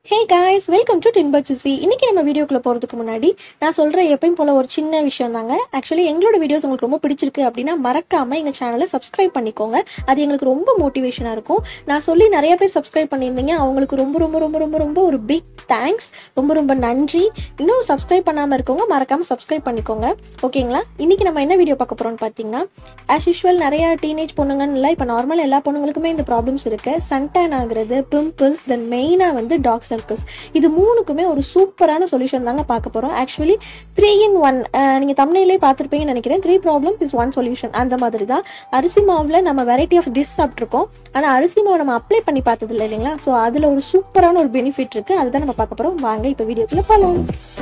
hey guys welcome to டின்பர்ட் சிசி இன்னைக்கு நம்ம வீடியோக்குள்ள போகிறதுக்கு முன்னாடி நான் சொல்கிற எப்பயும் போல ஒரு சின்ன விஷயம் தாங்க ஆக்சுவலி எங்களோட வீடியோஸ் உங்களுக்கு ரொம்ப பிடிச்சிருக்கு அப்படின்னா மறக்காம எங்கள் சேனலை சப்ஸ்கிரைப் பண்ணிக்கோங்க அது எங்களுக்கு ரொம்ப மோட்டிவேஷனாக இருக்கும் நான் சொல்லி நிறைய பேர் சப்ஸ்கிரைப் பண்ணியிருந்தீங்க அவங்களுக்கு ரொம்ப ரொம்ப ரொம்ப ரொம்ப ரொம்ப ஒரு பிக் தேங்க்ஸ் ரொம்ப ரொம்ப நன்றி இன்னும் சப்ஸ்கிரைப் பண்ணாமல் இருக்கவங்க மறக்காம சப்ஸ்கிரைப் பண்ணிக்கோங்க ஓகேங்களா இன்னைக்கு நம்ம என்ன வீடியோ பார்க்க போகிறோம்னு பார்த்தீங்கன்னா ஆஸ் யூஷுவல் நிறைய டீனேஜ் பொண்ணுங்கன்னு இல்லை இப்போ நார்மல் எல்லா பொண்ணுங்களுக்குமே இந்த ப்ராப்ளம்ஸ் இருக்கு சன்டேன் ஆகுறது பிம்பிள்ஸ் தென் மெயினாக வந்து டாக் சர்க்கிள்ஸ் இது மூணுக்குமே ஒரு சூப்பரான சொல்யூஷன் தாங்க பார்க்க போகிறோம் ஆக்சுவலி த்ரீ இன் ஒன் நீங்கள் தமிழ்லேயே பார்த்துருப்பீங்கன்னு நினைக்கிறேன் three problem is one solution அந்த மாதிரி தான் அரிசி மாவில் நம்ம வெரைட்டி ஆஃப் டிஷ் சாப்பிட்ருக்கோம் ஆனால் அரிசி மாவு நம்ம அப்ளை பண்ணி பார்த்தது இல்லை இல்லைங்களா ஸோ அதில் ஒரு சூப்பரான ஒரு பெனிஃபிட் இருக்குது அதுதான் நம்ம பார்க்க போகிறோம் வாங்க இப்போ வீடியோக்குள்ளே போகலாம்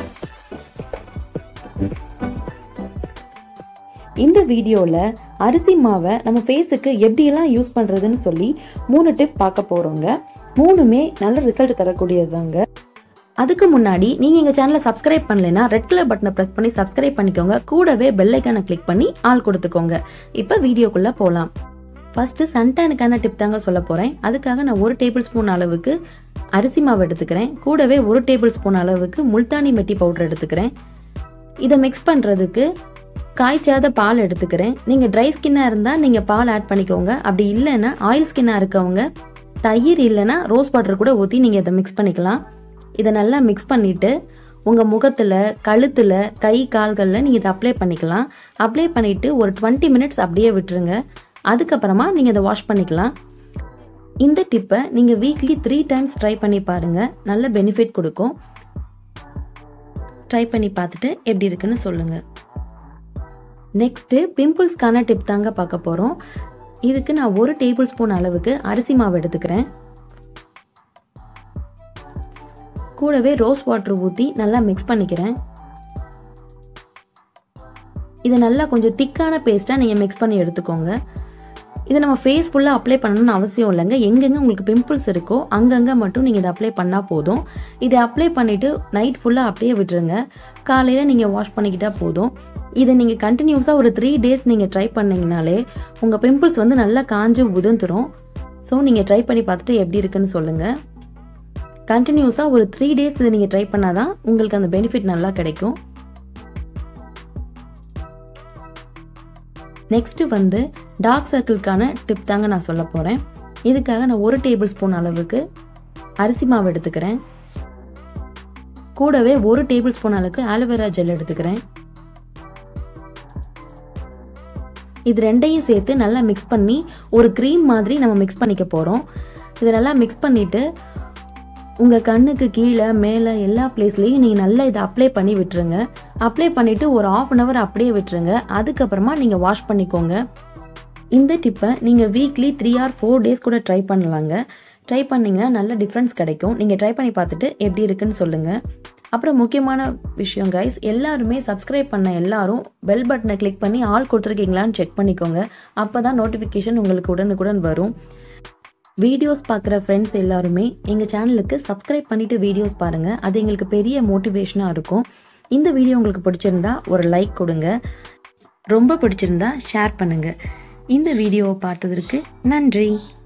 இந்த வீடியோவில் அரிசி மாவை நம்ம ஃபேஸுக்கு எப்படியெல்லாம் யூஸ் பண்ணுறதுன்னு சொல்லி மூணு டிப் பார்க்க போகிறோங்க மூணுமே நல்ல ரிசல்ட் தரக்கூடியதுதாங்க அதுக்கு முன்னாடி நீங்கள் எங்கள் சேனலை சப்ஸ்கிரைப் பண்ணலைன்னா ரெட் கலர் பட்டனை ப்ரெஸ் பண்ணி சப்ஸ்கிரைப் பண்ணிக்கோங்க கூடவே பெல் ஐக்கானை கிளிக் பண்ணி ஆள் கொடுத்துக்கோங்க இப்போ வீடியோக்குள்ளே போகலாம் ஃபஸ்ட்டு சன்டானுக்கான டிப் தாங்க சொல்ல போகிறேன் அதுக்காக நான் ஒரு டேபிள் ஸ்பூன் அளவுக்கு அரிசி மாவு எடுத்துக்கிறேன் கூடவே ஒரு டேபிள் ஸ்பூன் அளவுக்கு முல்தானி மெட்டி பவுடர் எடுத்துக்கிறேன் இதை மிக்ஸ் பண்ணுறதுக்கு காய்ச்சாத பால் எடுத்துக்கிறேன் நீங்கள் ட்ரை ஸ்கின்னாக இருந்தால் நீங்கள் பால் ஆட் பண்ணிக்கோங்க அப்படி இல்லைன்னா ஆயில் ஸ்கின்னாக இருக்கவங்க தயிர் இல்லைன்னா ரோஸ் வாட்டர் கூட ஊற்றி நீங்கள் இதை மிக்ஸ் பண்ணிக்கலாம் இதை நல்லா மிக்ஸ் பண்ணிவிட்டு உங்கள் முகத்தில் கழுத்தில் கை கால்களில் நீங்கள் இதை அப்ளை பண்ணிக்கலாம் அப்ளை பண்ணிவிட்டு ஒரு டுவெண்ட்டி மினிட்ஸ் அப்படியே விட்டுருங்க அதுக்கப்புறமா நீங்கள் இதை வாஷ் பண்ணிக்கலாம் இந்த டிப்பை நீங்கள் வீக்லி த்ரீ டைம்ஸ் ட்ரை பண்ணி பாருங்கள் நல்ல பெனிஃபிட் கொடுக்கும் ட்ரை பண்ணி பார்த்துட்டு எப்படி இருக்குன்னு சொல்லுங்கள் நெக்ஸ்ட்டு பிம்பிள்ஸ்க்கான டிப் தாங்க பார்க்க போகிறோம் இதுக்கு நான் ஒரு டேபிள் ஸ்பூன் அளவுக்கு அரிசி மாவு எடுத்துக்கிறேன் கூடவே ரோஸ் வாட்டர் ஊற்றி நல்லா மிக்ஸ் பண்ணிக்கிறேன் இதை நல்லா கொஞ்சம் திக்கான பேஸ்ட்டாக நீங்கள் மிக்ஸ் பண்ணி எடுத்துக்கோங்க இதை நம்ம ஃபேஸ் ஃபுல்லாக அப்ளை பண்ணணும்னு அவசியம் இல்லைங்க எங்கெங்கே உங்களுக்கு பிம்பிள்ஸ் இருக்கோ அங்கங்கே மட்டும் நீங்கள் இதை அப்ளை பண்ணால் போதும் இதை அப்ளை பண்ணிவிட்டு நைட் ஃபுல்லாக அப்படியே விட்டுருங்க காலையில் நீங்கள் வாஷ் பண்ணிக்கிட்டால் போதும் இதை நீங்கள் கண்டினியூஸாக ஒரு த்ரீ டேஸ் நீங்கள் ட்ரை பண்ணிங்கனாலே உங்கள் பிம்பிள்ஸ் வந்து நல்லா காஞ்சு உதிர்ந்துரும் ஸோ நீங்கள் ட்ரை பண்ணி பார்த்துட்டு எப்படி இருக்குன்னு சொல்லுங்கள் கண்டினியூஸாக ஒரு த்ரீ டேஸ் இதை நீங்கள் ட்ரை பண்ணால் தான் உங்களுக்கு அந்த பெனிஃபிட் நல்லா கிடைக்கும் நெக்ஸ்ட்டு வந்து டார்க் சர்க்கிள்க்கான டிப் தாங்க நான் சொல்ல போகிறேன் இதுக்காக நான் ஒரு டேபிள் ஸ்பூன் அளவுக்கு அரிசி மாவு எடுத்துக்கிறேன் கூடவே ஒரு டேபிள் ஸ்பூன் அளவுக்கு ஆலோவேரா ஜெல் எடுத்துக்கிறேன் இது ரெண்டையும் சேர்த்து நல்லா மிக்ஸ் பண்ணி ஒரு க்ரீம் மாதிரி நம்ம மிக்ஸ் பண்ணிக்க போகிறோம் இதை நல்லா மிக்ஸ் பண்ணிவிட்டு உங்கள் கண்ணுக்கு கீழே மேலே எல்லா பிளேஸ்லேயும் நீங்கள் நல்லா இதை அப்ளை பண்ணி விட்டுருங்க அப்ளை பண்ணிவிட்டு ஒரு ஆஃப் அன் ஹவர் அப்படியே விட்டுருங்க அதுக்கப்புறமா நீங்கள் வாஷ் பண்ணிக்கோங்க இந்த டிப்பை நீங்கள் weekly three or four days கூட ட்ரை பண்ணலாங்க ட்ரை பண்ணிங்கன்னா நல்ல டிஃப்ரென்ஸ் கிடைக்கும் நீங்கள் ட்ரை பண்ணி பார்த்துட்டு எப்படி இருக்குன்னு சொல்லுங்கள் அப்புறம் முக்கியமான விஷயம் கைஸ் எல்லாருமே சப்ஸ்கிரைப் பண்ண எல்லாரும் பெல் பட்டனை கிளிக் பண்ணி ஆள் கொடுத்துருக்கீங்களான்னு செக் பண்ணிக்கோங்க அப்போ தான் நோட்டிஃபிகேஷன் உங்களுக்கு உடனுக்குடன் வரும் வீடியோஸ் பார்க்குற ஃப்ரெண்ட்ஸ் எல்லாருமே எங்கள் சேனலுக்கு சப்ஸ்கிரைப் பண்ணிவிட்டு வீடியோஸ் பாருங்கள் அது எங்களுக்கு பெரிய மோட்டிவேஷனாக இருக்கும் இந்த வீடியோ உங்களுக்கு பிடிச்சிருந்தா ஒரு லைக் கொடுங்க ரொம்ப பிடிச்சிருந்தா ஷேர் பண்ணுங்கள் இந்த வீடியோவை பார்த்ததற்கு நன்றி